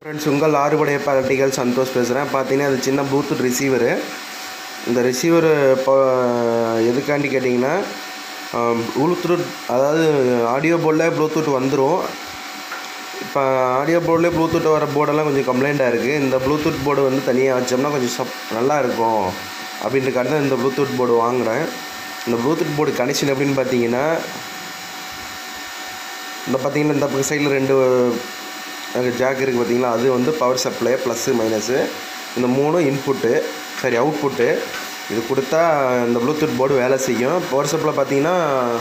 friends உங்கள் ஆறுபடைய பார்ட்டிகள் சந்தோஷ் பேசுகிறேன் பார்த்தீங்கன்னா அது சின்ன ப்ளூடூத் ரிசீவரு இந்த ரிசீவர் இப்போ எதுக்காண்டி கேட்டிங்கன்னா ப்ளூடூத் அதாவது ஆடியோ போர்டில் ப்ளூடூத் வந்துடும் இப்போ ஆடியோ போர்டில் ப்ளூடூத் வர போர்டெல்லாம் கொஞ்சம் கம்ப்ளைண்ட்டாக இருக்குது இந்த ப்ளூடூத் போர்டு வந்து தனியாக வச்சோம்னா கொஞ்சம் சப் நல்லா இருக்கும் அப்படின்றக்காக தான் இந்த ப்ளூடூத் போர்டு வாங்குகிறேன் இந்த ப்ளூடூத் போர்டு கனெக்ஷன் எப்படின்னு பார்த்தீங்கன்னா இந்த பார்த்தீங்கன்னா இந்த சைடில் ரெண்டு ஜாக் இருக்குது பார்த்தீங்களா அது வந்து பவர் சப்ளை ப்ளஸ்ஸு மைனஸு இந்த மூணும் இன்புட்டு சரி அவுட்புட்டு இது கொடுத்தா இந்த ப்ளூடூத் போர்டு வேலை செய்யும் பவர் சப்ளை பார்த்தீங்கன்னா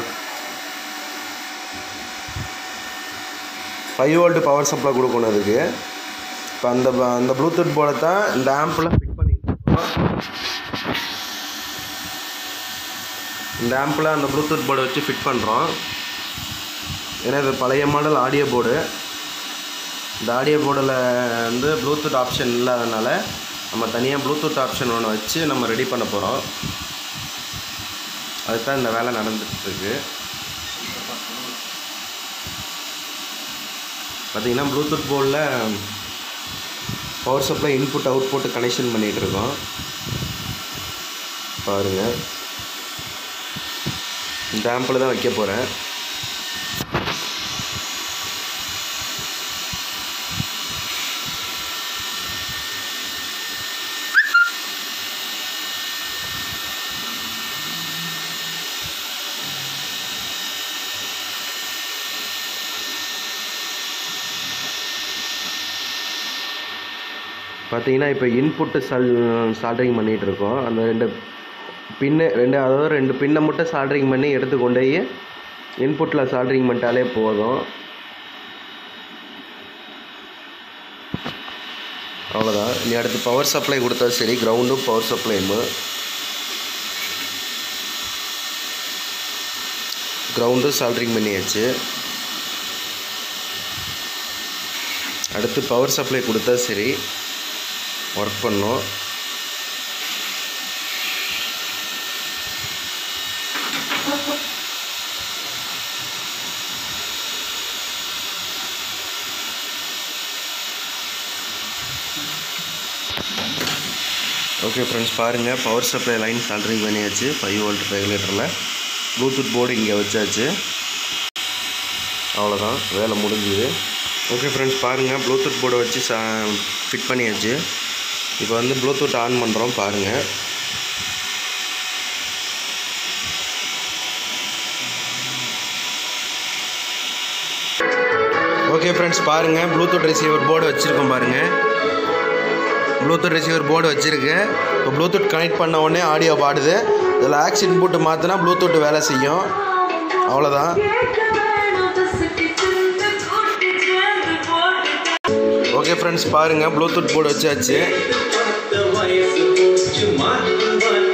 ஃபைவ் வோல்ட் பவர் சப்ளை கொடுக்கணும் அதுக்கு இப்போ அந்த அந்த ப்ளூடூத் போர்டை தான் இந்த ஆம்பில் ஃபிட் பண்ணிட்டு இருக்கோம் இந்த ஆம்பில் அந்த ப்ளூடூத் போர்டை வச்சு ஃபிட் பண்ணுறோம் ஏன்னா இது பழைய மாடல் ஆடியோ போர்டு இந்த ஆடியோ போர்டில் வந்து ப்ளூடூத் ஆப்ஷன் இல்லாதனால நம்ம தனியாக ப்ளூடூத் ஆப்ஷன் ஒன்று வச்சு நம்ம ரெடி பண்ண போகிறோம் அதுக்கு தான் இந்த வேலை நடந்துகிட்ருக்கு பார்த்தீங்கன்னா ப்ளூடூத் போர்டில் power supply input output connection பண்ணிகிட்டு இருக்கோம் பாருங்கள் இந்த ஆம்பில் தான் வைக்க போகிறேன் பார்த்தீங்கன்னா இப்போ இன்புட்டு சால் சால்ட்ரிங் பண்ணிகிட்டு இருக்கோம் அந்த ரெண்டு பின்னு ரெண்டு அதாவது ரெண்டு பின்னை மட்டும் சால்ட்ரிங் பண்ணி எடுத்து கொண்டு போய் இன்புட்டில் சால்ட்ரிங் பண்ணிட்டாலே போதும் அவ்வளோதான் இனி அடுத்து பவர் சப்ளை கொடுத்தா சரி கிரவுண்டும் பவர் சப்ளைமு கிரவுண்டும் சால்ட்ரிங் பண்ணியாச்சு அடுத்து பவர் சப்ளை கொடுத்தா சரி ஒர்க் பண்ணோம் ஓகே ஃப்ரெண்ட்ஸ் பாருங்கள் பவர் சப்ளை லைன் சால்ட்ரிங் பண்ணியாச்சு ஃபைவ் வோல்ட் ரெகுலேட்டரில் ப்ளூடூத் போர்டு இங்கே வச்சாச்சு அவ்வளோதான் வேலை முடிஞ்சுது ஓகே ஃப்ரெண்ட்ஸ் பாருங்கள் ப்ளூடூத் போர்டை வச்சு சா ஃபிட் பண்ணியாச்சு இப்போ வந்து ப்ளூடூத் ஆன் பண்ணுறோம் பாருங்கள் ஓகே ஃப்ரெண்ட்ஸ் பாருங்கள் ப்ளூடூத் ரிசீவர் போர்டு வச்சுருக்கோம் பாருங்கள் ப்ளூடூத் ரிசீவர் போர்டு வச்சுருக்கு இப்போ ப்ளூடூத் கனெக்ட் பண்ண உடனே ஆடியோ பாடுது இதில் ஆக்ஸ் இன்புட்டு மாற்றினா ப்ளூடூத் வேலை செய்யும் அவ்வளோதான் ஓகே ஃப்ரெண்ட்ஸ் பாருங்கள் ப்ளூடூத் போர்டு வச்சாச்சு